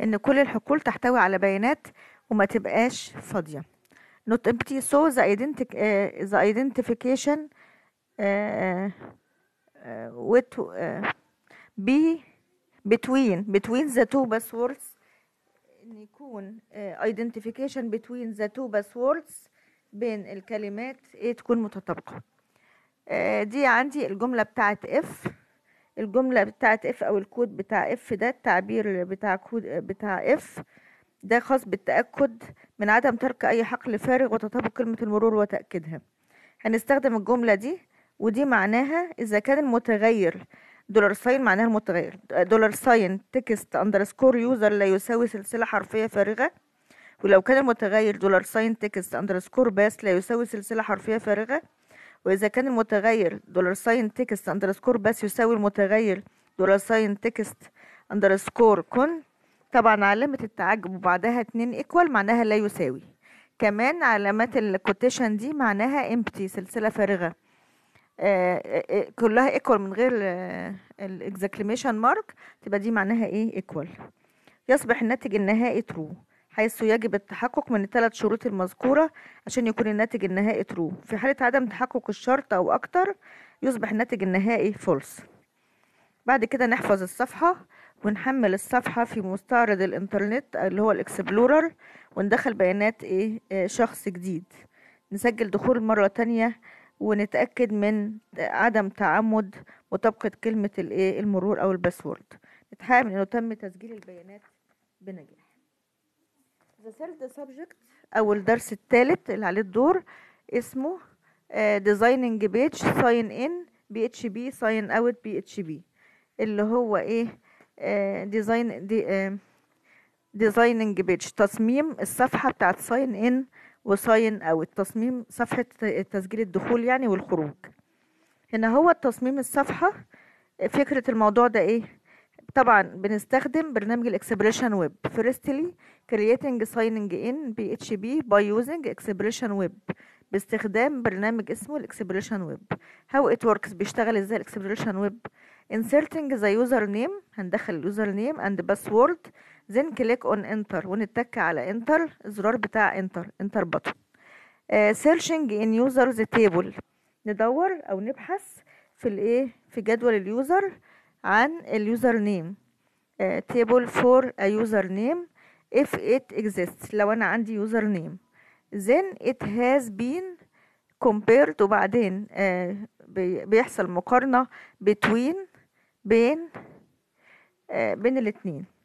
ان كل الحقول تحتوي على بيانات وما تبقاش فاضية not empty so the, identic, uh, the identification uh, uh, with, uh, be between between the two passwords ان يكون uh, identification between the two passwords بين الكلمات ايه تكون متطابقة uh, دي عندي الجملة بتاعت اف الجملة بتاعت اف او الكود بتاع اف ده التعبير بتاع كود بتاع اف ده خاص بالتأكد من عدم ترك اي حقل فارغ وتطابق كلمة المرور وتأكيدها هنستخدم الجملة دي ودي معناها اذا كان المتغير دولار ساين معناها المتغير دولار ساين تكست اندرسكور يوزر لا يساوي سلسلة حرفية فارغة ولو كان المتغير دولار ساين تكست اندرسكور باس لا يساوي سلسلة حرفية فارغة وإذا كان المتغير دولار ساين تكست اندرسكور باس يساوي المتغير دولار ساين تكست اندرسكور كون طبعا علامة التعجب وبعدها اتنين ايكوال معناها لا يساوي كمان علامات الكوتيشن دي معناها empty سلسلة فارغة آه، آه، كلها ايكوال من غير الاكزكليميشن مارك تبقى دي معناها ايه ايكوال يصبح الناتج النهائي true حيث يجب التحقق من الثلاث شروط المذكورة عشان يكون الناتج النهائي true في حالة عدم تحقق الشرط أو أكتر يصبح الناتج النهائي false بعد كده نحفظ الصفحة ونحمل الصفحة في مستعرض الإنترنت اللي هو الإكسبلورر وندخل بيانات إيه آه، شخص جديد نسجل دخول مرة تانية ونتأكد من عدم تعمد مطابقة كلمة الإيه المرور أو الباسورد نتحقق من إنه تم تسجيل البيانات بنجاح The third subject أو الدرس الثالث اللي عليه الدور اسمه آه، designing page sign in PHP sign out PHP اللي هو ايه آه، design دي آه، designing page تصميم الصفحة بتاعت sign in وsign out تصميم صفحة تسجيل الدخول يعني والخروج هنا هو تصميم الصفحة فكرة الموضوع ده ايه طبعا بنستخدم برنامج الاكسبريشن ويب firstly creating signing in PHP by using expression web باستخدام برنامج اسمه الاكسبريشن ويب how it works بيشتغل ازاي الاكسبريشن ويب inserting the user name هندخل اليوزر نيم and password then click on enter ونتك على enter الزرار بتاع enter enter button آه، searching in users table ندور او نبحث في الايه في جدول اليوزر عن اليوزر نيم table for a user name if it exists لو انا عندي يوزر نيم then it has been compared وبعدين آه، بي- بيحصل مقارنة between بين آه، بين الاتنين